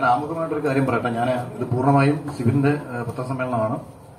ഞാൻ ആമുഖമായിട്ടൊരു കാര്യം പറയട്ടെ ഞാൻ ഇത് പൂർണ്ണമായും സിബിന്റെ ഏഹ്, പത്രസമ്മേളനമാണ്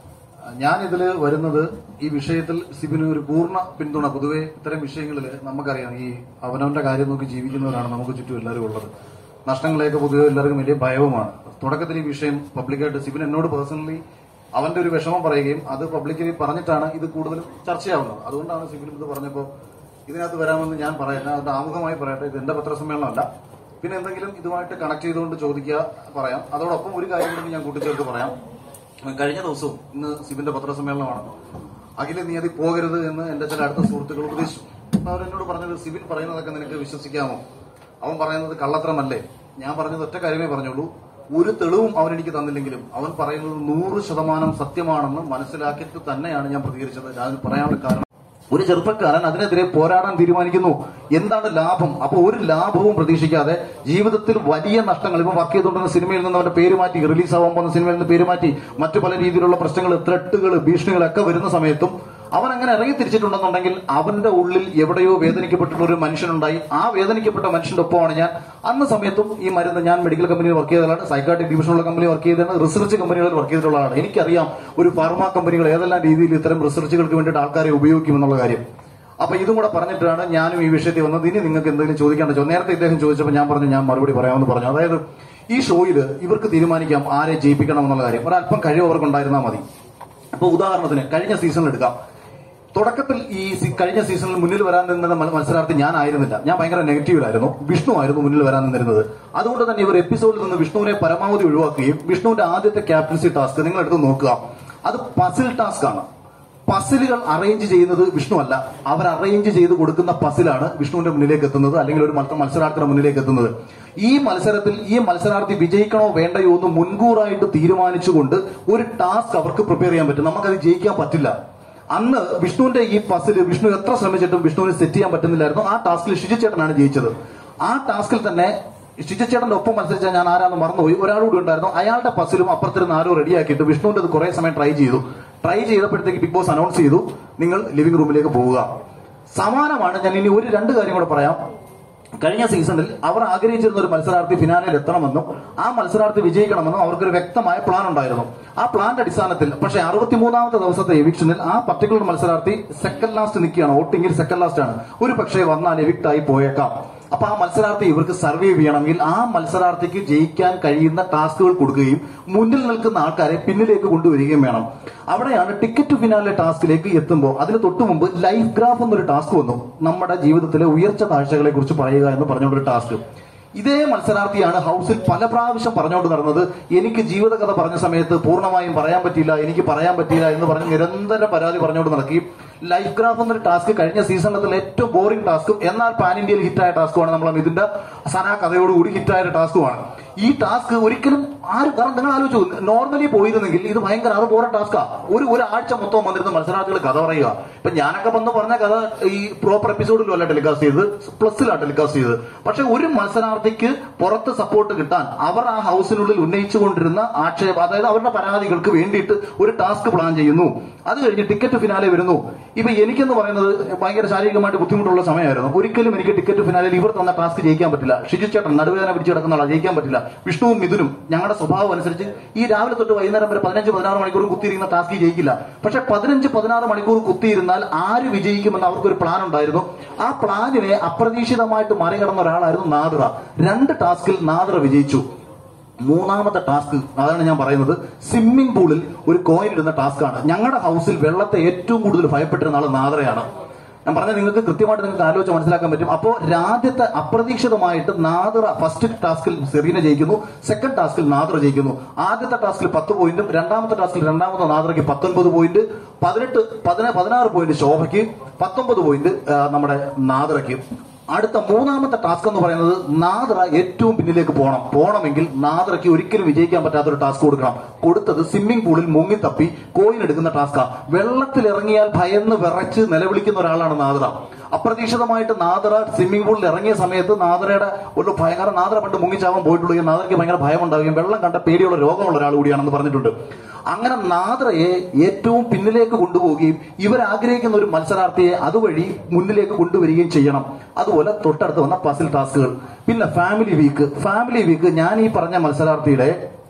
ഞാൻ ഇതിൽ വരുന്നത് ഈ വിഷയത്തിൽ സിബിന് ഒരു പൂർണ്ണ പിന്തുണ പൊതുവെ ഇത്തരം വിഷയങ്ങളിൽ നമുക്കറിയാം ഈ അവനവന്റെ കാര്യം നോക്കി ജീവിക്കുന്നവരാണ് നമുക്ക് ചുറ്റും എല്ലാവരും ഉള്ളത് നഷ്ടങ്ങളെയൊക്കെ പൊതുവെ എല്ലാവർക്കും വലിയ ഭയവുമാണ് തുടക്കത്തിൽ ഈ വിഷയം പബ്ലിക്കായിട്ട് സിബിൻ എന്നോട് പേഴ്സണലി അവന്റെ ഒരു വിഷമം പറയുകയും അത് പബ്ലിക്കലി പറഞ്ഞിട്ടാണ് ഇത് കൂടുതലും ചർച്ചയാവുന്നത് അതുകൊണ്ടാണ് സിബിനും ഇത് പറഞ്ഞപ്പോൾ ഇതിനകത്ത് വരാമെന്ന് ഞാൻ പറയാം അത് ആമുഖമായി പറയട്ടെ ഇത് എന്റെ പത്രസമ്മേളനമല്ല പിന്നെ എന്തെങ്കിലും ഇതുമായിട്ട് കണക്ട് ചെയ്തുകൊണ്ട് ചോദിക്കുക പറയാം അതോടൊപ്പം ഒരു കാര്യം കൂടി ഞാൻ കൂട്ടിച്ചേർത്ത് പറയാം കഴിഞ്ഞ ദിവസവും ഇന്ന് സിബിന്റെ പത്രസമ്മേളനമാണ് അഖില നീ അതിൽ പോകരുത് എന്ന് എന്റെ ചില അടുത്ത സുഹൃത്തുക്കൾ ഉപദേശിച്ചു അപ്പൊ അവരെന്നോട് പറഞ്ഞത് സിബിൻ പറയുന്നതൊക്കെ നിനക്ക് വിശ്വസിക്കാമോ അവൻ പറയുന്നത് കള്ളത്തരമല്ലേ ഞാൻ പറഞ്ഞത് ഒറ്റ കാര്യമേ പറഞ്ഞുള്ളൂ ഒരു തെളിവും അവൻ എനിക്ക് തന്നില്ലെങ്കിലും അവൻ പറയുന്നത് നൂറ് ശതമാനം സത്യമാണെന്ന് മനസ്സിലാക്കിയിട്ട് തന്നെയാണ് ഞാൻ പ്രതികരിച്ചത് ഞാൻ പറയാനുള്ള കാരണം ഒരു ചെറുപ്പക്കാരൻ അതിനെതിരെ പോരാടാൻ തീരുമാനിക്കുന്നു എന്താണ് ലാഭം അപ്പൊ ഒരു ലാഭവും പ്രതീക്ഷിക്കാതെ ജീവിതത്തിൽ വലിയ നഷ്ടങ്ങൾ ഇപ്പൊ വർക്ക് ചെയ്തുകൊണ്ടിരുന്ന സിനിമയിൽ നിന്ന് അവന്റെ പേര് മാറ്റി റിലീസ് ആവാൻ പോകുന്ന സിനിമയിൽ നിന്ന് പേര് മാറ്റി മറ്റു പല രീതിയിലുള്ള പ്രശ്നങ്ങൾ ത്രെട്ടുകൾ ഭീഷണികളൊക്കെ വരുന്ന സമയത്തും അവൻ അങ്ങനെ ഇറങ്ങി തിരിച്ചിട്ടുണ്ടെന്നുണ്ടെങ്കിൽ അവന്റെ ഉള്ളിൽ എവിടെയോ വേദനിക്കപ്പെട്ടിട്ടുള്ള ഒരു മനുഷ്യനുണ്ടായി ആ വേദനിക്കപ്പെട്ട മനുഷ്യന്റെ ഒപ്പമാണ് ഞാൻ അന്ന് സമയത്തും ഈ മരുന്ന് ഞാൻ മെഡിക്കൽ കമ്പനിയിൽ വർക്ക് ചെയ്തതാണ് സൈക്കാട്രിക് ഡിവിഷനുള്ള കമ്പനി വർക്ക് ചെയ്തതാണ് റിസർച്ച് കമ്പനികളിൽ വർക്ക് ചെയ്തിട്ടുള്ളതാണ് എനിക്കറിയാം ഒരു ഫാർമ കമ്പനികൾ ഏതെല്ലാം രീതിയിൽ ഇത്തരം റിസർച്ചുകൾക്ക് വേണ്ടിയിട്ട് ആൾക്കാരെ ഉപയോഗിക്കുമെന്നുള്ള കാര്യം അപ്പൊ ഇതും കൂടെ പറഞ്ഞിട്ടാണ് ഞാനും ഈ വിഷയത്തിൽ വന്നത് ഇനി നിങ്ങൾക്ക് എന്തെങ്കിലും ചോദിക്കേണ്ട ചോ- നേരത്തെ ഇദ്ദേഹം ചോദിച്ചപ്പോൾ ഞാൻ പറഞ്ഞു ഞാൻ മറുപടി പറയാമെന്ന് പറഞ്ഞു അതായത് ഈ ഷോയിൽ ഇവർക്ക് തീരുമാനിക്കാം ആരെ ജയിപ്പിക്കണം എന്നുള്ള കാര്യം ഒരല്പം കഴിവ് അവർക്ക് ഉണ്ടായിരുന്നാൽ മതി അപ്പൊ ഉദാഹരണത്തിന് കഴിഞ്ഞ സീസണിൽ എടുക്കാം തുടക്കത്തിൽ ഈ സി- കഴിഞ്ഞ സീസണിൽ മുന്നിൽ വരാൻ നിന്ന മ- മത്സരാർത്ഥി ഞാൻ ആയിരുന്നില്ല ഞാൻ ഭയങ്കര നെഗറ്റീവിലായിരുന്നു വിഷ്ണു ആയിരുന്നു മുന്നിൽ വരാൻ നിന്നിരുന്നത് അതുകൊണ്ട് തന്നെ ഇവർ എപ്പിസോഡിൽ നിന്ന് വിഷ്ണുവിനെ പരമാവധി ഒഴിവാക്കുകയും വിഷ്ണുവിന്റെ ആദ്യത്തെ ക്യാപ്റ്റൻസി ടാസ്ക് നിങ്ങൾ എടുത്ത് നോക്കുക അത് പസിൽ ടാസ്ക് ആണ് പസിലുകൾ അറേഞ്ച് ചെയ്യുന്നത് വിഷ്ണു അല്ല അവർ അറേഞ്ച് ചെയ്ത് കൊടുക്കുന്ന പസിലാണ് വിഷ്ണുവിന്റെ മുന്നിലേക്ക് എത്തുന്നത് അല്ലെങ്കിൽ ഒരു മത്സ- മത്സരാർത്ഥിയുടെ മുന്നിലേക്ക് എത്തുന്നത് ഈ മത്സരത്തിൽ ഈ മത്സരാർത്ഥി വിജയിക്കണോ വേണ്ടയോ എന്ന് മുൻകൂറായിട്ട് തീരുമാനിച്ചുകൊണ്ട് ഒരു ടാസ്ക് അവർക്ക് പ്രിപ്പയർ ചെയ്യാൻ പറ്റും നമുക്കത് ജയിക്കാൻ പറ്റില്ല അന്ന് വിഷ്ണുവിന്റെ ഈ പസിൽ വിഷ്ണു എത്ര ശ്രമിച്ചിട്ടും വിഷ്ണുവിന് സെറ്റ് ചെയ്യാൻ പറ്റുന്നില്ലായിരുന്നു ആ ടാസ്കിൽ ഷിജു ചേട്ടനാണ് ജയിച്ചത് ആ ടാസ്കിൽ തന്നെ ഷിജു ചേട്ടന്റെ ഒപ്പം മത്സരിച്ച ഞാൻ ആരാന്ന് മറന്നുപോയി ഒരാളുകൂടി ഉണ്ടായിരുന്നു അയാളുടെ പസിലും അപ്പുറത്തിരുന്ന് ആരോ റെഡിയാക്കിയിട്ട് വിഷ്ണുവിന്റെ അത് കുറെ സമയം ട്രൈ ചെയ്തു ട്രൈ ചെയ്തപ്പോഴത്തേക്ക് ബിഗ് ബോസ് അനൗൺസ് ചെയ്തു നിങ്ങൾ ലിവിംഗ് റൂമിലേക്ക് പോവുക സമാനമാണ് ഞാൻ ഇനി ഒരു രണ്ട് കാര്യം കൂടെ പറയാം കഴിഞ്ഞ സീസണിൽ അവർ ആഗ്രഹിച്ചിരുന്ന ഒരു മത്സരാർത്ഥി ഫിനാലിൽ എത്തണമെന്നും ആ മത്സരാർത്ഥി വിജയിക്കണമെന്നും അവർക്കൊരു വ്യക്തമായ പ്ലാൻ ഉണ്ടായിരുന്നു ആ പ്ലാന്റെ അടിസ്ഥാനത്തിൽ പക്ഷേ അറുപത്തിമൂന്നാമത്തെ ദിവസത്തെ എവിക്ഷനിൽ ആ പർട്ടിക്കുലർ മത്സരാർത്ഥി സെക്കൻഡ് ലാസ്റ്റ് നിൽക്കുകയാണ് വോട്ടിംഗിൽ സെക്കൻഡ് ലാസ്റ്റ് ആണ് ഒരു പക്ഷേ വന്നാൽ എവിക്ട് ആയി പോയേക്കാം അപ്പൊ ആ മത്സരാർത്ഥി ഇവർക്ക് സർവൈവ് ചെയ്യണമെങ്കിൽ ആ മത്സരാർത്ഥിക്ക് ജയിക്കാൻ കഴിയുന്ന ടാസ്കുകൾ കൊടുക്കുകയും മുന്നിൽ നിൽക്കുന്ന ആൾക്കാരെ പിന്നിലേക്ക് കൊണ്ടുവരികയും വേണം അവിടെയാണ് ടിക്കറ്റ് ഫിനാലെ ടാസ്കിലേക്ക് എത്തുമ്പോൾ അതിന് തൊട്ടു മുമ്പ് ലൈഫ് ഗ്രാഫ് എന്നൊരു ടാസ്ക് വന്നു നമ്മുടെ ജീവിതത്തിലെ ഉയർച്ച താഴ്ചകളെ കുറിച്ച് പറയുക എന്ന് പറഞ്ഞുകൊണ്ടൊരു ടാസ്ക് ഇതേ മത്സരാർത്ഥിയാണ് ഹൗസിൽ പല പ്രാവശ്യം പറഞ്ഞുകൊണ്ട് നടന്നത് എനിക്ക് ജീവിതകഥ പറഞ്ഞ സമയത്ത് പൂർണ്ണമായും പറയാൻ പറ്റിയില്ല എനിക്ക് പറയാൻ പറ്റിയില്ല എന്ന് പറഞ്ഞ് നിരന്തരം പരാതി പറഞ്ഞുകൊണ്ട് നടക്കുകയും ലൈഫ് ഗ്രാഫ് എന്നൊരു ടാസ്ക് കഴിഞ്ഞ സീസണിലെ ഏറ്റവും ബോറിംഗ് ടാസ്കും എന്നാൽ പാൻ ഇന്ത്യയിൽ ഹിറ്റായ ടാസ്കുമാണ് നമ്മൾ ഇതിന്റെ സനാ കഥയോടുകൂടി ഹിറ്റായ ഒരു ടാസ്കുമാണ് ഈ ടാസ്ക് ഒരിക്കലും ആരും കാരണം നിങ്ങൾ ആലോചിച്ചു നോർമലി പോയിരുന്നെങ്കിൽ ഇത് ഭയങ്കര അത് പോറ ടാസ്കാ ഒരു ഒരു ആഴ്ച മൊത്തം വന്നിരുന്ന മത്സരാർത്ഥികൾ കഥ പറയുക ഇപ്പൊ ഞാനൊക്കെ വന്ന് പറഞ്ഞ കഥ ഈ പ്രോപ്പർ എപ്പിസോഡിലും അല്ല ടെലികാസ്റ്റ് ചെയ്തത് പ്ലസിലാണ് ടെലികാസ്റ്റ് ചെയ്തത് പക്ഷെ ഒരു മത്സരാർത്ഥിക്ക് പുറത്ത് സപ്പോർട്ട് കിട്ടാൻ അവർ ആ ഹൗസിനുള്ളിൽ ഉന്നയിച്ചുകൊണ്ടിരുന്ന ആക്ഷേപം അതായത് അവരുടെ പരാതികൾക്ക് വേണ്ടിയിട്ട് ഒരു ടാസ്ക് പ്ലാൻ ചെയ്യുന്നു അത് കഴിഞ്ഞ് ടിക്കറ്റ് ഫിനാലെ വരുന്നു ഇപ്പൊ എനിക്കെന്ന് പറയുന്നത് ഭയങ്കര ശാരീരികമായിട്ട് ബുദ്ധിമുട്ടുള്ള സമയമായിരുന്നു ഒരിക്കലും എനിക്ക് ടിക്കറ്റ് ഫിനാലിൽ ഇവർ തന്ന ടാസ്ക് ജയിക്കാൻ പറ്റില്ല ഷിജു ചേട്ടൻ നടുവേദന പിടിച്ച് കിടക്കുന്ന ആളാ ജയിക്കാൻ പറ്റില്ല വിഷ്ണുവും മിഥുനും ഞങ്ങളുടെ സ്വഭാവം അനുസരിച്ച് ഈ രാവിലെ തൊട്ട് വൈകുന്നേരം വരെ പതിനഞ്ച് പതിനാറ് മണിക്കൂർ കുത്തിയിരിക്കുന്ന ടാസ്ക് ജയിക്കില്ല പക്ഷെ പതിനഞ്ച് പതിനാറ് മണിക്കൂർ കുത്തിയിരുന്നാൽ ആര് വിജയിക്കുമെന്ന് അവർക്കൊരു പ്ലാൻ ഉണ്ടായിരുന്നു ആ പ്ലാനിനെ അപ്രതീക്ഷിതമായിട്ട് മറികടന്ന ഒരാളായിരുന്നു നാദിറ രണ്ട് ടാസ്കിൽ നാദിറ വിജയിച്ചു മൂന്നാമത്തെ ടാസ്ക് അതാണ് ഞാൻ പറയുന്നത് സ്വിമ്മിംഗ് പൂളിൽ ഒരു കോയിൻ ഇടുന്ന ടാസ്ക് ആണ് ഞങ്ങളുടെ ഹൗസിൽ വെള്ളത്തെ ഏറ്റവും കൂടുതൽ ഭയപ്പെട്ടിരുന്ന ആൾ നാദറയാണ് ഞാൻ പറഞ്ഞത് നിങ്ങൾക്ക് കൃത്യമായിട്ട് നിങ്ങൾക്ക് ആലോചിച്ച് മനസ്സിലാക്കാൻ പറ്റും അപ്പോൾ രാജ്യത്തെ അപ്രതീക്ഷിതമായിട്ട് നാദറ ഫസ്റ്റ് ടാസ്കിൽ സെറീന ജയിക്കുന്നു സെക്കൻഡ് ടാസ്കിൽ നാദറ ജയിക്കുന്നു ആദ്യത്തെ ടാസ്കിൽ പത്ത് പോയിന്റും രണ്ടാമത്തെ ടാസ്കിൽ രണ്ടാമത്തെ നാദറയ്ക്ക് പത്തൊൻപത് പോയിന്റ് പതിനെട്ട് പതിന പതിനാറ് പോയിന്റ് ശോഭയ്ക്ക് പത്തൊമ്പത് പോയിന്റ് ആ, നമ്മുടെ നാദറയ്ക്ക് അടുത്ത മൂന്നാമത്തെ ടാസ്ക് എന്ന് പറയുന്നത് നാദ്ര ഏറ്റവും പിന്നിലേക്ക് പോകണം പോകണമെങ്കിൽ നാദ്രയ്ക്ക് ഒരിക്കലും വിജയിക്കാൻ പറ്റാത്ത ഒരു ടാസ്ക് കൊടുക്കണം കൊടുത്തത് സ്വിമ്മിംഗ് പൂളിൽ മുങ്ങി തപ്പി കോയിൻ എടുക്കുന്ന ടാസ്കാ വെള്ളത്തിൽ ഇറങ്ങിയാൽ ഭയന്ന് വിറച്ച് നിലവിളിക്കുന്ന ഒരാളാണ് നാദ്ര അപ്രതീക്ഷിതമായിട്ട് നാദറ സ്വിമ്മിംഗ് പൂളിൽ ഇറങ്ങിയ സമയത്ത് നാദറയുടെ ഒരു ഭയങ്കര നാദറ പണ്ട് മുങ്ങിച്ചാവാൻ പോയിട്ടുള്ളൂ നാദറയ്ക്ക് ഭയങ്കര ഭയം ഉണ്ടാവുകയും വെള്ളം കണ്ട പേടിയുള്ള രോഗമുള്ള ഒരാൾ കൂടിയാണെന്ന് പറഞ്ഞിട്ടുണ്ട് അങ്ങനെ നാദ്രയെ ഏറ്റവും പിന്നിലേക്ക് കൊണ്ടുപോവുകയും ഇവർ ആഗ്രഹിക്കുന്ന ഒരു മത്സരാർത്ഥിയെ അതുവഴി മുന്നിലേക്ക് കൊണ്ടുവരികയും ചെയ്യണം അതുപോലെ തൊട്ടടുത്ത് വന്ന പസിൽ ടാസ്കുകൾ പിന്നെ ഫാമിലി വീക്ക് ഫാമിലി വീക്ക് ഞാൻ ഈ പറഞ്ഞ മത്സരാർത്ഥിയുടെ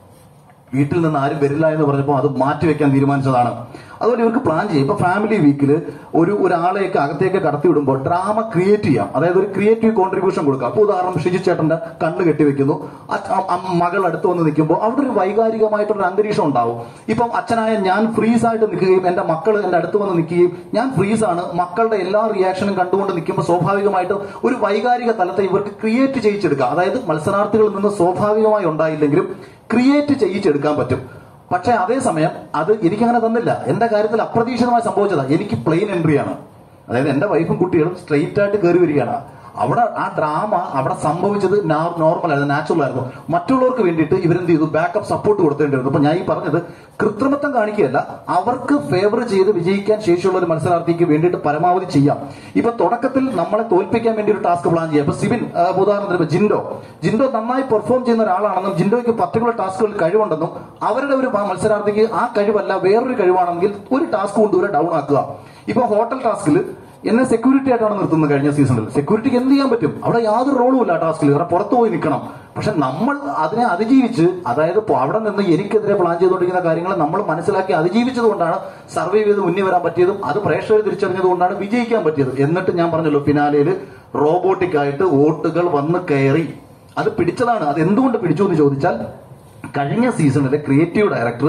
വീട്ടിൽ നിന്ന് ആരും വരില്ല എന്ന് പറഞ്ഞപ്പോൾ അത് മാറ്റിവെക്കാൻ തീരുമാനിച്ചതാണ് അതുപോലെ ഇവർക്ക് പ്ലാൻ ചെയ്യും ഇപ്പൊ ഫാമിലി വീക്കിൽ ഒരു ഒരാളെയൊക്കെ അകത്തേക്ക് കടത്തി വിടുമ്പോൾ ഡ്രാമ ക്രിയേറ്റ് ചെയ്യാം അതായത് ഒരു ക്രിയേറ്റീവ് കോൺട്രിബ്യൂഷൻ കൊടുക്കാം അപ്പൊ ഉദാഹരണം ഷിജു ചേട്ടന്റെ കണ്ണ് കെട്ടിവെക്കുന്നു അച്ഛ- അ- അ- മകൾ അടുത്ത് വന്ന് നിൽക്കുമ്പോൾ അവിടെ ഒരു വൈകാരികമായിട്ടുള്ള അന്തരീക്ഷം ഉണ്ടാവും ഇപ്പം അച്ഛനായ ഞാൻ ഫ്രീസ് ആയിട്ട് നിൽക്കുകയും എന്റെ മക്കൾ എന്റെ അടുത്ത് വന്ന് നിൽക്കുകയും ഞാൻ ഫ്രീസ് ആണ് മക്കളുടെ എല്ലാ റിയാക്ഷനും കണ്ടുകൊണ്ട് നിൽക്കുമ്പോൾ സ്വാഭാവികമായിട്ടും ഒരു വൈകാരിക തലത്തെ ഇവർക്ക് ക്രിയേറ്റ് ചെയ്യിച്ചെടുക്കാം അതായത് മത്സരാർത്ഥികളിൽ നിന്ന് സ്വാഭാവികമായി ഉണ്ടായില്ലെങ്കിലും ക്രിയേറ്റ് ചെയ്യിച്ചെടുക്കാൻ പറ്റും പക്ഷെ അതേസമയം അത് എനിക്കങ്ങനെ തന്നില്ല എന്റെ കാര്യത്തിൽ അപ്രതീക്ഷിതമായി സംഭവിച്ചതാ എനിക്ക് പ്ലെയിൻ എൻട്രി ആണ് അതായത് എന്റെ വൈഫും കുട്ടികളും സ്ട്രെയിറ്റ് ആയിട്ട് കയറി വരികയാണ് അവിടെ ആ ഡ്രാമ അവിടെ സംഭവിച്ചത് നോർമൽ ആയിരുന്നു നാച്ചുറൽ ആയിരുന്നു മറ്റുള്ളവർക്ക് വേണ്ടിയിട്ട് ഇവരെന്ത് ചെയ്തു ബാക്കപ്പ് സപ്പോർട്ട് കൊടുത്തേണ്ടിരുന്നു അപ്പൊ ഞാൻ ഈ പറഞ്ഞത് കൃത്രിമത്വം കാണിക്കുകയല്ല അവർക്ക് ഫേവർ ചെയ്ത് വിജയിക്കാൻ ശേഷിയുള്ള ഒരു മത്സരാർത്ഥിക്ക് വേണ്ടിയിട്ട് പരമാവധി ചെയ്യാം ഇപ്പൊ തുടക്കത്തിൽ നമ്മളെ തോൽപ്പിക്കാൻ വേണ്ടി ഒരു ടാസ്ക് പ്ലാൻ ചെയ്യാം ഇപ്പൊ സിബിൻ ആ, ഉദാഹരണത്തിന് ഇപ്പൊ ജിൻഡോ ജിൻഡോ നന്നായി പെർഫോം ചെയ്യുന്ന ഒരാളാണെന്നും ജിൻഡോയ്ക്ക് പർട്ടിക്കുലർ ടാസ്കുകളിൽ കഴിവുണ്ടെന്നും അവരുടെ ഒരു മത്സരാർത്ഥിക്ക് ആ കഴിവല്ല വേറൊരു കഴിവാണെങ്കിൽ ഒരു ടാസ്ക് കൊണ്ടുവരെ ഡൗൺ ആക്കുക ഇപ്പൊ ഹോട്ടൽ ടാസ്കിൽ എന്നെ സെക്യൂരിറ്റി ആയിട്ടാണ് നിർത്തുന്നത് കഴിഞ്ഞ സീസണിൽ സെക്യൂരിറ്റിക്ക് എന്ത് ചെയ്യാൻ പറ്റും അവിടെ യാതൊരു റോളും ഇല്ല ആ ടാസ്കിൽ വേറെ പുറത്തു പോയി നിൽക്കണം പക്ഷെ നമ്മൾ അതിനെ അതിജീവിച്ച് അതായത് ഇപ്പൊ അവിടെ നിന്ന് എനിക്കെതിരെ പ്ലാൻ ചെയ്തുകൊണ്ടിരിക്കുന്ന കാര്യങ്ങൾ നമ്മൾ മനസ്സിലാക്കി അതിജീവിച്ചത് കൊണ്ടാണ് സർവൈവ് ചെയ്ത് മുന്നിൽ വരാൻ പറ്റിയതും അത് പ്രേക്ഷകർ തിരിച്ചറിഞ്ഞത് കൊണ്ടാണ് വിജയിക്കാൻ പറ്റിയത് എന്നിട്ട് ഞാൻ പറഞ്ഞല്ലോ ഫിനാലയിൽ റോബോട്ടിക് ആയിട്ട് വോട്ടുകൾ വന്ന് കയറി അത് പിടിച്ചതാണ് അത് എന്തുകൊണ്ട് പിടിച്ചു എന്ന് ചോദിച്ചാൽ കഴിഞ്ഞ സീസണിലെ ക്രിയേറ്റീവ് ഡയറക്ടർ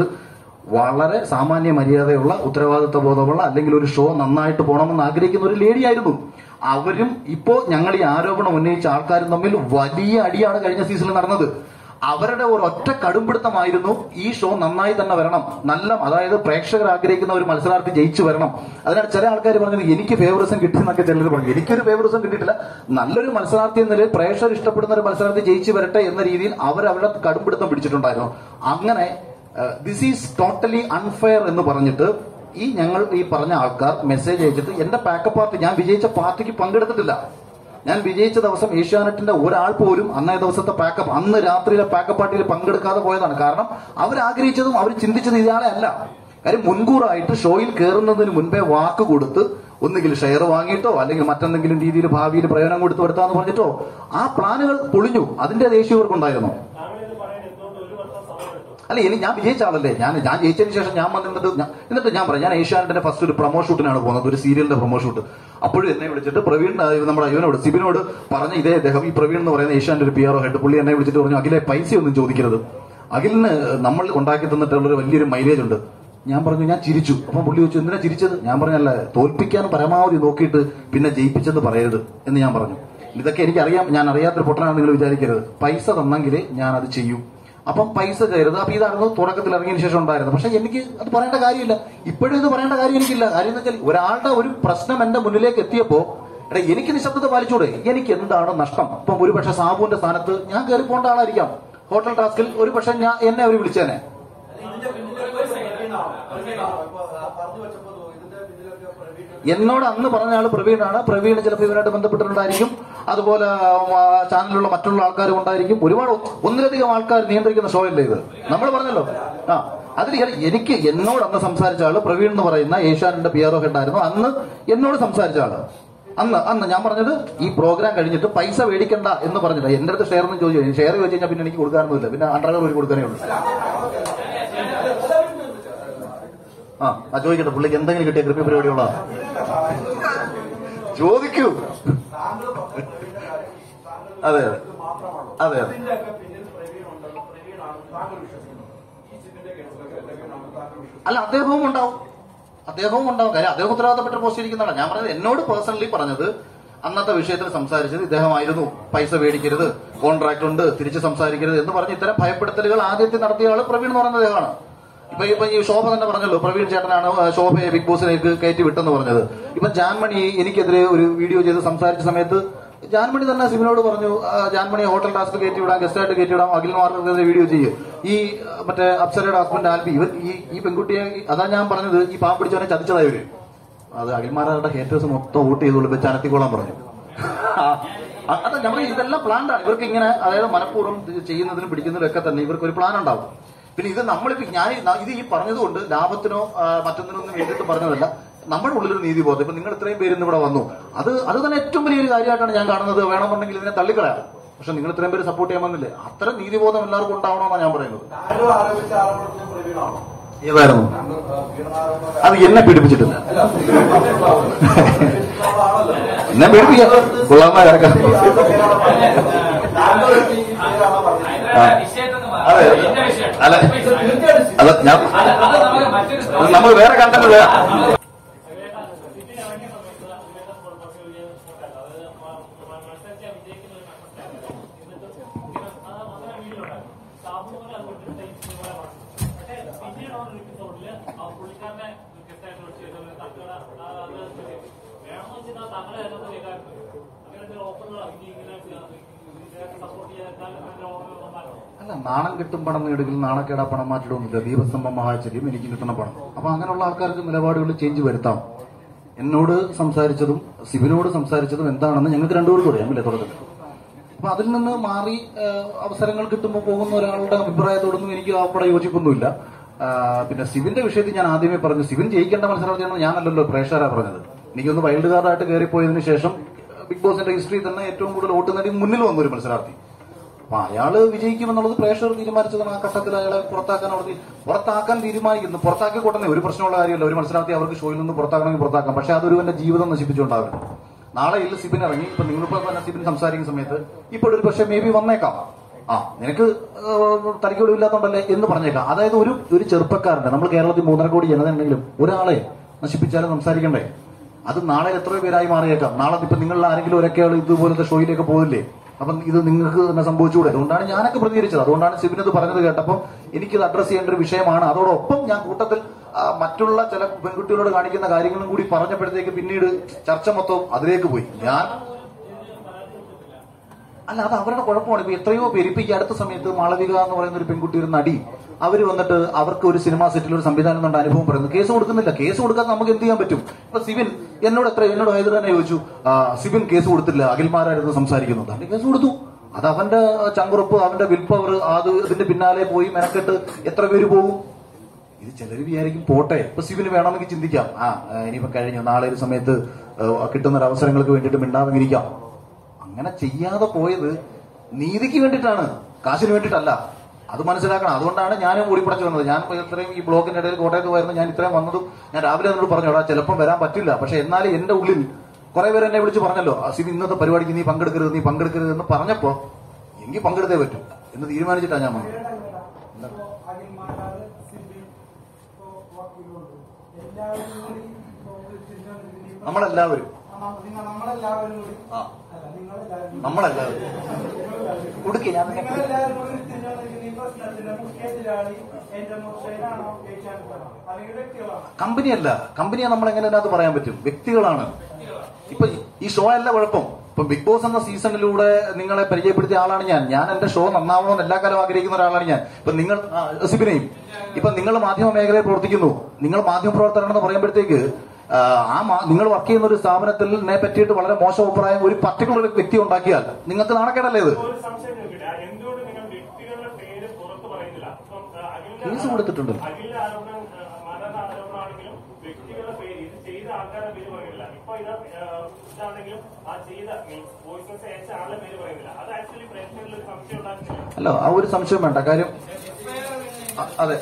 വളരെ സാമാന്യ മര്യാദയുള്ള ഉത്തരവാദിത്വ ബോധമുള്ള അല്ലെങ്കിൽ ഒരു ഷോ നന്നായിട്ട് പോകണമെന്ന് ആഗ്രഹിക്കുന്ന ഒരു ലേഡിയായിരുന്നു അവരും ഇപ്പോ ഞങ്ങൾ ഈ ആരോപണം ഉന്നയിച്ച ആൾക്കാരും തമ്മിൽ വലിയ അടിയാണ് കഴിഞ്ഞ സീസണിൽ നടന്നത് അവരുടെ ഒരു ഒറ്റ കടുംപിടുത്തമായിരുന്നു ഈ ഷോ നന്നായി തന്നെ വരണം നല്ല അതായത് പ്രേക്ഷകർ ആഗ്രഹിക്കുന്ന ഒരു മത്സരാർത്ഥി ജയിച്ചു വരണം അതിനാൽ ചില ആൾക്കാർ പറഞ്ഞത് എനിക്ക് ഫേവറിസം കിട്ടിയെന്നൊക്കെ ചിലർ പറഞ്ഞു എനിക്കൊരു ഫേവറിസം കിട്ടിയിട്ടില്ല നല്ലൊരു മത്സരാർത്ഥി എന്ന നിലയിൽ പ്രേക്ഷകർ ഇഷ്ടപ്പെടുന്ന ഒരു മത്സരാർത്ഥി ജയിച്ചു വരട്ടെ എന്ന രീതിയിൽ അവർ അവരുടെ കടുംപിടുത്തം പിടിച്ചിട്ടുണ്ടായിരുന്നു അങ്ങനെ ദിസ് ഈസ് ടോട്ടലി അൺഫെയർ എന്ന് പറഞ്ഞിട്ട് ഈ ഞങ്ങൾ ഈ പറഞ്ഞ ആൾക്കാർ മെസ്സേജ് അയച്ചിട്ട് എന്റെ പാക്കപ്പ് പാർട്ടി ഞാൻ വിജയിച്ച പാർട്ടിക്ക് പങ്കെടുത്തിട്ടില്ല ഞാൻ വിജയിച്ച ദിവസം ഏഷ്യാനെറ്റിന്റെ ഒരാൾ പോലും അന്നേ ദിവസത്തെ പാക്കപ്പ് അന്ന് രാത്രിയിലെ പാക്കപ്പ് പാർട്ടിയിൽ പങ്കെടുക്കാതെ പോയതാണ് കാരണം അവർ ആഗ്രഹിച്ചതും അവർ ചിന്തിച്ചത് ഇയാളെ അല്ല കാര്യം മുൻകൂറായിട്ട് ഷോയിൽ കയറുന്നതിന് മുൻപേ വാക്ക് കൊടുത്ത് ഒന്നുകിൽ ഷെയർ വാങ്ങിയിട്ടോ അല്ലെങ്കിൽ മറ്റെന്തെങ്കിലും രീതിയിൽ ഭാവിയിൽ പ്രയോജനം കൊടുത്ത് വരുത്താന്ന് പറഞ്ഞിട്ടോ ആ പ്ലാനുകൾ പൊളിഞ്ഞു അതിന്റെ ദേഷ്യം ഇവർക്കുണ്ടായിരുന്നു അല്ല ഇനി ഞാൻ വിജയിച്ച ആളല്ലേ ഞാൻ ഞാൻ ജയിച്ചതിന് ശേഷം ഞാൻ വന്നിട്ട് ഞാൻ- എന്നിട്ട് ഞാൻ പറയാം ഞാൻ ഏഷ്യാനെറ്റിന്റെ ഫസ്റ്റ് ഒരു പ്രൊമോ ഷൂട്ടിനാണ് പോകുന്നത് ഒരു സീരിയലിന്റെ പ്രൊമോ ഷൂട്ട് അപ്പോഴും എന്നെ വിളിച്ചിട്ട് പ്രവീൺ ആ, നമ്മുടെ ഇവനോട് സിബിനോട് പറഞ്ഞ ഇതേ അദ്ദേഹം ഈ പ്രവീൺ എന്ന് പറയുന്ന ഏഷ്യാന്റെ ഒരു പി ആർ ഹെഡ് പുള്ളി എന്നെ വിളിച്ചിട്ട് പറഞ്ഞു അഖിലെ പൈസ ഒന്നും ചോദിക്കരുത് അഖിലിന് നമ്മൾ ഉണ്ടാക്കി തന്നിട്ടുള്ള ഒരു വലിയൊരു മൈലേജ് ഉണ്ട് ഞാൻ പറഞ്ഞു ഞാൻ ചിരിച്ചു അപ്പം പുള്ളി ചോദിച്ചു എന്തിനാ ചിരിച്ചത് ഞാൻ പറഞ്ഞല്ല തോൽപ്പിക്കാൻ പരമാവധി നോക്കിയിട്ട് പിന്നെ ജയിപ്പിച്ചെന്ന് പറയരുത് എന്ന് ഞാൻ പറഞ്ഞു ഇതൊക്കെ എനിക്കറിയാം ഞാൻ അറിയാത്തൊരു പൊട്ടനാണ് നിങ്ങൾ വിചാരിക്കരുത് പൈസ തന്നെങ്കിലേ ഞാൻ അത് ചെയ്യൂ അപ്പം പൈസ കയറുന്നത് അപ്പൊ ഇതായിരുന്നു തുടക്കത്തിൽ ഇറങ്ങിയതിന് ശേഷം ഉണ്ടായിരുന്നത് പക്ഷെ എനിക്ക് അത് പറയേണ്ട കാര്യമില്ല ഇപ്പോഴും ഇത് പറയേണ്ട കാര്യം എനിക്കില്ല കാര്യം എന്ന് വെച്ചാൽ ഒരാളുടെ ഒരു പ്രശ്നം എന്റെ മുന്നിലേക്ക് എത്തിയപ്പോ എടാ എനിക്ക് നിശബ്ദത പാലിച്ചൂടെ എനിക്ക് എന്താണ് നഷ്ടം ഇപ്പം ഒരു പക്ഷെ സാബുവിന്റെ സ്ഥാനത്ത് ഞാൻ കയറി പോകേണ്ട ആളായിരിക്കാം ഹോട്ടൽ ടാസ്കിൽ ഒരു പക്ഷെ ഞാൻ എന്നെ അവർ വിളിച്ചേനെ എന്നോട് അന്ന് പറഞ്ഞ ആള് പ്രവീണാണ് പ്രവീൺ ചിലപ്പോൾ ഇവരായിട്ട് ബന്ധപ്പെട്ടിട്ടുണ്ടായിരിക്കും അതുപോലെ ആ, ചാനലിലുള്ള മറ്റുള്ള ആൾക്കാരും ഉണ്ടായിരിക്കും ഒരുപാട് ഒന്നിലധികം ആൾക്കാർ നിയന്ത്രിക്കുന്ന ഷോ അല്ലേ ഇത് നമ്മൾ പറഞ്ഞല്ലോ ആ അതിൽ ഞാൻ- എനിക്ക് എന്നോട് അന്ന് സംസാരിച്ച ആള് പ്രവീൺ എന്ന് പറയുന്ന ഏഷ്യാനിന്റെ പി ആർ ഒ ഹെഡായിരുന്നു അന്ന് എന്നോട് സംസാരിച്ച ആള് അന്ന് അന്ന് ഞാൻ പറഞ്ഞത് ഈ പ്രോഗ്രാം കഴിഞ്ഞിട്ട് പൈസ മേടിക്കണ്ട എന്ന് പറഞ്ഞില്ല എന്റെ അടുത്ത് ഷെയർ എന്ന് ചോദിച്ചു ഷെയർ ചോദിച്ചു കഴിഞ്ഞാൽ പിന്നെ എനിക്ക് കൊടുക്കാനൊന്നുമില്ല പിന്നെ അണ്ടർവെയർ ഒരു കൊടുക്കാനേ ഉള്ളൂ ആ ആ ചോദിക്കട്ടെ പുള്ളിക്ക് എന്തെങ്കിലും കിട്ടിയ കൃപി പരിപാടിയുള്ള ചോദിക്കൂ അതെ അതെ അതെ അതെ അല്ല അദ്ദേഹവും ഉണ്ടാവും അദ്ദേഹവും ഉണ്ടാവും കാര്യം അദ്ദേഹം ഉത്തരവാദിത്തപ്പെട്ട പോസ്റ്റ് ഇരിക്കുന്നതാണ് ഞാൻ പറഞ്ഞത് എന്നോട് പേഴ്സണലി പറഞ്ഞത് അന്നത്തെ വിഷയത്തിൽ സംസാരിച്ചത് ഇദ്ദേഹമായിരുന്നു പൈസ മേടിക്കരുത് കോൺട്രാക്ട് ഉണ്ട് തിരിച്ച് സംസാരിക്കരുത് എന്ന് പറഞ്ഞ് ഇത്തരം ഭയപ്പെടുത്തലുകൾ ആദ്യത്തെ നടത്തിയ ആള് പ്രവീൺ എന്ന് പറയുന്ന അദ്ദേഹമാണ് ഇപ്പൊ ഇപ്പൊ ഈ ശോഭ തന്നെ പറഞ്ഞല്ലോ പ്രവീൺ ചേട്ടനാണ് ആ, ശോഭയെ ബിഗ് ബോസിലേക്ക് കയറ്റി വിട്ടെന്ന് പറഞ്ഞത് ഇപ്പൊ ജാൻമണി എനിക്കെതിരെ ഒരു വീഡിയോ ചെയ്ത് സംസാരിച്ച സമയത്ത് ജാൻമണി തന്നെ സിമിനോട് പറഞ്ഞു ആ, ജാൻമണി ഹോട്ടൽ ടാസ്ക് കയറ്റി വിടാം ഗസ്റ്റ് ആയിട്ട് കയറ്റി വിടാം അഖിൽമാർക്കെതിരെ വീഡിയോ ചെയ്യും ഈ ആ, മറ്റേ അപ്സരയുടെ ഹസ്ബൻഡ് ആൽബി ഇവർ ഈ ഈ പെൺകുട്ടിയെ അതാ ഞാൻ പറഞ്ഞത് ഈ പാവം പിടിച്ചവനെ ചതിച്ചതായി ഇവര് അത് അഖിൽമാരുടെ ഹേറ്റേഴ്സ് മൊത്തം വോട്ട് ചെയ്തോളൂ ഇപ്പൊ ചനത്തിക്കോളാൻ പറഞ്ഞു ആ, അത് നമ്മൾ ഇതെല്ലാം പ്ലാൻഡ് ആണ് ഇവർക്ക് ഇങ്ങനെ അതായത് മനഃപൂർവ്വം ഇത് ചെയ്യുന്നതിനും പിടിക്കുന്നതിനും ഒക്കെ തന്നെ ഇവർക്ക് ഒരു പ്ലാൻ ഉണ്ടാവും പിന്നെ ഇത് നമ്മളിപ്പോ ഞാൻ ഈ- ഇത് ഈ പറഞ്ഞതുകൊണ്ട് ലാഭത്തിനോ ആ, മറ്റൊന്നിനോ ഒന്നും വേണ്ടിയിട്ട് പറഞ്ഞതല്ല നമ്മുടെ ഉള്ളിലൊരു നീതി ബോധം ഇപ്പൊ നിങ്ങൾ ഇത്രയും പേര് ഇന്ന് ഇവിടെ വന്നു അത് അത് തന്നെ ഏറ്റവും വലിയൊരു കാര്യമായിട്ടാണ് ഞാൻ കാണുന്നത് വേണമെന്നുണ്ടെങ്കിൽ ഇതിനെ തള്ളിക്കളയാം പക്ഷെ നിങ്ങൾ ഇത്രയും പേര് സപ്പോർട്ട് ചെയ്യാൻ വന്നില്ലേ അത്തരം നീതിബോധം എല്ലാവർക്കും ഉണ്ടാവണമെന്നാണ് ഞാൻ പറയുന്നത് ആരും ആരോപിച്ച ആരോപണത്തിന് പ്രവീണാണോ ഏതായിരുന്നു അന്ന് പീഡനാരോപണം അത് എന്നെ പീഡിപ്പിച്ചിട്ടില്ല അല്ല ആണല്ലോ എന്നെ പീഡിപ്പിക്കാം കൊള്ളാമാരൊക്കെ താങ്കൾ ഈ പേരാണോ പറഞ്ഞത് അതെ അല്ല അല്ല ഞാൻ അത് നമ്മൾ വേറെ കണ്ടന്റ് വേറെ അല്ല നാണം കിട്ടും പണം നേടുകിൽ നാണക്കേടാ പണം മാറ്റിടുന്നില്ല ദീപസ്തംഭം മഹാചര്യം എനിക്ക് കിട്ടുന്ന പണം അപ്പൊ അങ്ങനെയുള്ള ആൾക്കാർക്ക് നിലപാടുകൾ ചേഞ്ച് വരുത്താം എന്നോട് സംസാരിച്ചതും സിബിനോട് സംസാരിച്ചതും എന്താണെന്ന് ഞങ്ങൾക്ക് രണ്ടുപേർക്കും അറിയാമല്ലേ തുടക്കത്തിൽ അപ്പൊ അതിൽ നിന്ന് മാറി ആ, അവസരങ്ങൾ കിട്ടുമ്പോൾ പോകുന്ന ഒരാളുടെ അഭിപ്രായത്തോടൊന്നും എനിക്ക് അവിടെ യോജിപ്പൊന്നുമില്ല ആ, പിന്നെ സിബിന്റെ വിഷയത്തിൽ ഞാൻ ആദ്യമേ പറഞ്ഞു സിബിൻ ജയിക്കേണ്ട മത്സരാർത്ഥിയാണ് ഞാനല്ലല്ലോ പ്രേക്ഷകരാ പറഞ്ഞത് എനിക്കൊന്ന് വൈൽഡ് കാർഡായിട്ട് കയറിപ്പോയതിനു ശേഷം ബിഗ് ബോസിന്റെ ഹിസ്റ്ററി തന്നെ ഏറ്റവും കൂടുതൽ വോട്ട് നേടി മുന്നിൽ വന്ന ഒരു മത്സരാർത്ഥി അപ്പൊ അയാള് വിജയിക്കുമെന്നുള്ളത് പ്രേക്ഷകർ തീരുമാനിച്ചതാണ് ആ ഘട്ടത്തിൽ അയാളെ പുറത്താക്കാൻ അവിടെ തീ- പുറത്താക്കാൻ തീരുമാനിക്കുന്നു പുറത്താക്കി കൊണ്ടുവന്നേ ഒരു പ്രശ്നമുള്ള കാര്യമല്ല ഒരു മത്സരാർത്ഥി അവർക്ക് ഷോയിൽ നിന്ന് പുറത്താക്കണമെങ്കിൽ പുറത്താക്കാം പക്ഷെ അതൊരുവന്റെ ജീവിതം നശിപ്പിച്ചുകൊണ്ടാവരുത് നാളെ ഇല്ല സിബിൻ ഇറങ്ങി ഇപ്പൊ നിങ്ങളിപ്പോ തന്നെ സിബിൻ സംസാരിക്കുന്ന സമയത്ത് ഇപ്പോൾ ഒരു പക്ഷേ മേ ബി വന്നേക്കാം ആ നിനക്ക് തലക്കൊടിവില്ലാത്തോണ്ടല്ലേ എന്ന് പറഞ്ഞേക്കാം അതായത് ഒരു ഒരു ചെറുപ്പക്കാരന്റെ നമ്മൾ കേരളത്തിൽ മൂന്നര കോടി ജനത ഉണ്ടെങ്കിലും ഒരാളെ നശിപ്പിച്ചാലും സംസാരിക്കണ്ടേ അത് നാളെ എത്രയോ പേരായി മാറിയേക്കാം നാളെ ഇപ്പൊ നിങ്ങളിൽ ആരെങ്കിലും ഒരൊക്കെ ആൾ ഇതുപോലത്തെ ഷോയിലേക്ക് പോകില്ലേ അപ്പം ഇത് നിങ്ങൾക്ക് തന്നെ സംഭവിച്ചുകൂടെ അതുകൊണ്ടാണ് ഞാനൊക്കെ പ്രതികരിച്ചത് അതുകൊണ്ടാണ് സിബിൻ ഇത് പറഞ്ഞത് കേട്ടപ്പോൾ എനിക്കിത് അഡ്രസ് ചെയ്യേണ്ട ഒരു വിഷയമാണ് അതോടൊപ്പം ഞാൻ കൂട്ടത്തിൽ ആ, മറ്റുള്ള ചില പെൺകുട്ടികളോട് കാണിക്കുന്ന കാര്യങ്ങളും കൂടി പറഞ്ഞപ്പോഴത്തേക്ക് പിന്നീട് ചർച്ച മൊത്തം അതിലേക്ക് പോയി ഞാൻ അല്ല അത് അവരുടെ കുഴപ്പമാണ് ഇപ്പൊ എത്രയോ പേര് ഇപ്പൊ ഈ അടുത്ത സമയത്ത് മാളവിക എന്ന് പറയുന്ന ഒരു പെൺകുട്ടി ഒരു നടി അവര് വന്നിട്ട് അവർക്ക് ഒരു സിനിമാ സെറ്റിൽ ഒരു സംവിധാനം കൊണ്ട് അനുഭവം പറയുന്നു കേസ് കൊടുക്കുന്നില്ല കേസ് കൊടുക്കാതെ നമുക്ക് എന്ത് ചെയ്യാൻ പറ്റും ഇപ്പൊ സിബിൻ എന്നോട് എത്ര എന്നോട് ഹൈദർ തന്നെ ചോദിച്ചു ആ, സിബിൻ കേസ് കൊടുത്തില്ല അഖിൽമാരായിരുന്നു സംസാരിക്കുന്നത് അതിന് കേസ് കൊടുത്തു അത് അവന്റെ ചങ്കുറപ്പ് അവന്റെ വിൽ പവർ അത് ഇതിന്റെ പിന്നാലെ പോയി മെനക്കെട്ട് എത്ര പേര് പോകും ഇത് ചിലർ വിചാരിക്കും പോട്ടെ ഇപ്പൊ സിബിന് വേണമെങ്കിൽ ചിന്തിക്കാം ആ ആ, ഇനിയിപ്പോ കഴിഞ്ഞു നാളെ ഒരു സമയത്ത് ആ, കിട്ടുന്ന ഒരു അവസരങ്ങൾക്ക് വേണ്ടിയിട്ട് മിണ്ടാതെ ഇരിക്കാം അങ്ങനെ ചെയ്യാതെ പോയത് നീതിക്ക് വേണ്ടിയിട്ടാണ് കാശിന് വേണ്ടിയിട്ടല്ല അത് മനസ്സിലാക്കണം അതുകൊണ്ടാണ് ഞാനും ഓടിപ്പടച്ചു വന്നത് ഞാൻ ഇത്രയും ഈ ബ്ലോക്കിന്റെ ഇടയിൽ കോട്ടയത്ത് പോയിരുന്നു ഞാൻ ഇത്രയും വന്നതും ഞാൻ രാവിലെ എന്നോട് പറഞ്ഞു എടാ ചിലപ്പം വരാൻ പറ്റില്ല പക്ഷെ എന്നാലും എന്റെ ഉള്ളിൽ കുറെ പേര് എന്നെ വിളിച്ച് പറഞ്ഞല്ലോ സിബി ഇന്നത്തെ പരിപാടിക്ക് നീ പങ്കെടുക്കരുത് നീ പങ്കെടുക്കരുത് എന്ന് പറഞ്ഞപ്പോ എനിക്ക് പങ്കെടുത്തേ പറ്റൂ എന്ന് തീരുമാനിച്ചിട്ടാണ് ഞാൻ വന്നത് അഖിൽമാരാറ് സിബി ഇപ്പോ വക്കീലുണ്ട് എല്ലാവരും കൂടി ഇപ്പോ തിരിഞ്ഞുകൊണ്ടിരിക്കുന്ന ഈ നമ്മളെല്ലാവരും നമ്മ- നിങ്ങൾ- നമ്മളെല്ലാവരും കൂടി ആ അല്ല നിങ്ങളെല്ലാവരും കൂടി- നമ്മളെല്ലാവരും കൊടുക്കേ ഞാൻ നിന്നെ നിങ്ങളെല്ലാവരും കൂടി തിരിഞ്ഞുകൊണ്ടിരിക്കുന്ന ഈ പ്രശ്നത്തിന്റെ മുഖ്യ എതിരാളി എന്റെ മുർഷയിലാണോ ഏഷ്യാനെറ്റാണോ അല്ലെങ്കിൽ വ്യക്തികളാണോ കമ്പനിയല്ല കമ്പനിയെ നമ്മൾ എങ്ങനെ അതിനകത്ത് പറയാൻ പറ്റും വ്യക്തികളാണ് ഇപ്പൊ ഈ ഷോ അല്ല കുഴപ്പം ഇപ്പൊ ബിഗ് ബോസ് എന്ന സീസണിലൂടെ നിങ്ങളെ പരിചയപ്പെടുത്തിയ ആളാണ് ഞാൻ ഞാൻ എന്റെ ഷോ നന്നാവണമെന്ന് എല്ലാ കാലം ആഗ്രഹിക്കുന്ന ഒരാളാണ് ഞാൻ ഇപ്പൊ നിങ്ങൾ ആ, സിബിനെയും ഇപ്പൊ നിങ്ങൾ മാധ്യമ മേഖലയിൽ പ്രവർത്തിക്കുന്നു നിങ്ങൾ മാധ്യമ പ്രവർത്തകരാണെന്ന് പറയുമ്പോഴത്തേക്ക് ആ, ആ മാ- നിങ്ങൾ വർക്ക് ചെയ്യുന്ന ഒരു സ്ഥാപനത്തിൽ നെ പറ്റിയിട്ട് വളരെ മോശം അഭിപ്രായം ഒരു പർട്ടിക്കുലർ വ്യക്തി ഉണ്ടാക്കിയാൽ നിങ്ങൾക്ക് നാണക്കേടല്ലേ ഇത് ഒരു സംശയം ചോദിക്കട്ടെ എന്തുകൊണ്ട് നിങ്ങൾ വ്യക്തികളുടെ പേര് പുറത്ത് പറയുന്നില്ല ഇപ്പം ആ, അഖിലിന്റെ കേസ് കൊടുത്തിട്ടുണ്ട്. അഖിലിന്റെ ആരോപണം ആ, മാതാന്റെ ആരോപണമാണെങ്കിലും വ്യക്തികളുടെ പേര് ഇത് ചെയ്ത ആൾക്കാരുടെ പേര് പറയുന്നില്ല ഇപ്പൊ ഇത് ആ, ഇതാണെങ്കിലും ആ ചെയ്ത വോയിസ് മെസ്സേജ് അയച്ച ആളുടെ പേര് പറയുന്നില്ല അത് ആക്ച്വലി പ്രേക്ഷകരിൽ ഒരു സംശയം ഉണ്ടാക്കുന്നില്ല അല്ല ആ ഒരു സംശയം വേണ്ട കാര്യം അ- അതെ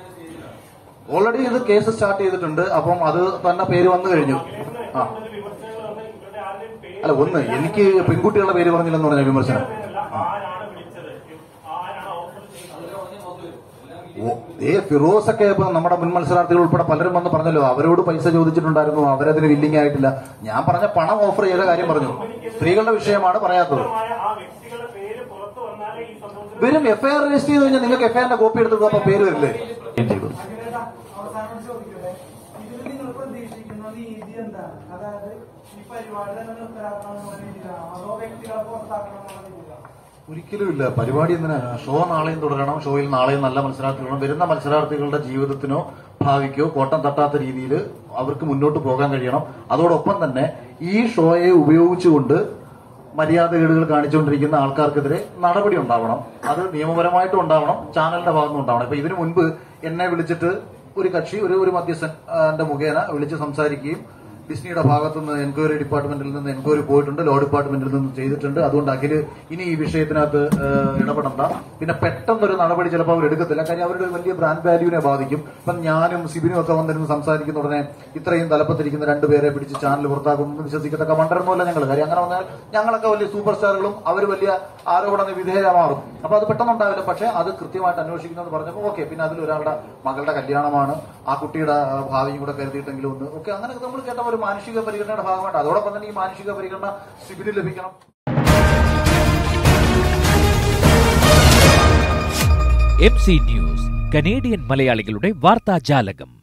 ഓൾറെഡി ഇത് കേസ് സ്റ്റാർട്ട് ചെയ്തിട്ടുണ്ട് അപ്പം അത് തന്നെ പേര് വന്നു കഴിഞ്ഞു ആ കൂടുതൽ വിമർശനങ്ങൾ വന്ന് ഇവരുടെ ആരുടെയും പേര് അല്ല ഒന്ന് എനിക്ക് പെൺകുട്ടികളുടെ പേര് പറഞ്ഞില്ലെന്ന് പറഞ്ഞ വിമർശനം പേരല്ല ആരാണ് വിളിച്ചത് ആരാണ് ഓഫർ ചെയ്തത് ഓ, ഏ ഫിറോസ് ഒക്കെ ഇപ്പൊ നമ്മുടെ മുൻ മത്സരാർത്ഥികൾ ഉൾപ്പെടെ പലരും വന്ന് പറഞ്ഞല്ലോ അവരോട് പൈസ ചോദിച്ചിട്ടുണ്ടായിരുന്നു അവരതിന് വില്ലിങ് ആയിട്ടില്ല ഞാൻ പറഞ്ഞ പണം ഓഫർ ചെയ്ത കാര്യം പറഞ്ഞു സ്ത്രീകളുടെ വിഷയമാണ് പറയാത്തത് മായ ആ വ്യക്തികളുടെ പേര് പുറത്ത് വന്നാലേ ഈ സംഭവത്തിൽ വരും എഫ്ഐആർ രജിസ്റ്റർ ചെയ്ത് കഴിഞ്ഞാൽ നിങ്ങൾക്ക് എഫ്ഐആറിന്റെ കോപ്പി എടുത്തത് അപ്പൊ പേര് വരില്ലേ ചെയ്തു അഖിലേട്ടാ അവസാനം ചോദിക്കട്ടെ ഇതിൽ നിങ്ങൾ പ്രതീക്ഷിക്കുന്ന നീതി എന്താണ് അതായത് ഈ പരിപാടി തന്നെ നിർത്തലാക്കണം എന്നുള്ള രീതിയിലാണോ അതോ വ്യക്തികളെ പുറത്താക്കണം എന്നുള്ള രീതിയിലാണോ ഒരിക്കലും ഇല്ല പരിപാടി എന്തിനാ ഷോ നാളെയും തുടരണം ഷോയിൽ നാളെയും നല്ല മത്സരാർത്ഥികളും വരുന്ന മത്സരാർത്ഥികളുടെ ജീവിതത്തിനോ ഭാവിക്കോ കോട്ടം തട്ടാത്ത രീതിയിൽ അവർക്ക് മുന്നോട്ട് പോകാൻ കഴിയണം അതോടൊപ്പം തന്നെ ഈ ഷോയെ ഉപയോഗിച്ചുകൊണ്ട് മര്യാദകേടുകൾ കാണിച്ചുകൊണ്ടിരിക്കുന്ന ആൾക്കാർക്കെതിരെ നടപടി ഉണ്ടാവണം അത് നിയമപരമായിട്ടും ഉണ്ടാവണം ചാനലിന്റെ ഭാഗത്തുനിന്ന് ഉണ്ടാവണം ഇപ്പൊ ഇതിനു മുൻപ് എന്നെ വിളിച്ചിട്ട് ഒരു കക്ഷി ഒരു ഒരു മധ്യസ്ഥൻ ആ, ന്റെ മുഖേന വിളിച്ച് സംസാരിക്കുകയും ഡിസ്നിയുടെ ഭാഗത്തു നിന്ന് എൻക്വയറി ഡിപ്പാർട്ട്മെന്റിൽ നിന്ന് എൻക്വയറി പോയിട്ടുണ്ട് ലോ ഡിപ്പാർട്ട്മെന്റിൽ നിന്ന് ചെയ്തിട്ടുണ്ട് അതുകൊണ്ട് അഖില് ഇനി ഈ വിഷയത്തിനകത്ത് ഏഹ്, ഇടപെടണ്ട പിന്നെ പെട്ടെന്നൊരു നടപടി ചിലപ്പോൾ അവർ എടുക്കത്തില്ല കാര്യം അവരുടെ ഒരു വലിയ ബ്രാൻഡ് വാല്യൂവിനെ ബാധിക്കും ഇപ്പം ഞാനും സിബിനും ഒക്കെ വന്നിരുന്ന് സംസാരിക്കുന്ന ഉടനെ ഇത്രയും തലപ്പത്തിരിക്കുന്ന രണ്ടുപേരെ പിടിച്ച് ചാനൽ പുറത്താക്കുമെന്ന് വിശ്വസിക്കത്തക്ക മണ്ടരൊന്നുമല്ല ഞങ്ങൾ കാര്യം അങ്ങനെ വന്നാൽ ഞങ്ങളൊക്കെ വലിയ സൂപ്പർ സ്റ്റാറുകളും അവർ വലിയ ആരോപണ വിധേയമാറും അപ്പൊ അത് പെട്ടെന്ന് ഉണ്ടാവില്ല പക്ഷെ അത് കൃത്യമായിട്ട് അന്വേഷിക്കുന്നത് പറഞ്ഞപ്പോൾ ഓക്കെ പിന്നെ അതിൽ ഒരാളുടെ മകളുടെ കല്യാണമാണ് ആ കുട്ടിയുടെ ആ, ഭാവിയും കൂടെ കരുതിയിട്ടെങ്കിലും ഒന്ന് ഓക്കെ അങ്ങനെ നമ്മൾ കേട്ട ഒരു മാനസിക പരിഗണനയുടെ ഭാഗമായിട്ട് അതോടൊപ്പം തന്നെ ഈ മാനസിക പരിഗണന സിബിന് ലഭിക്കണം എം സി ന്യൂസ് കനേഡിയൻ മലയാളികളുടെ വാർത്താജാലകം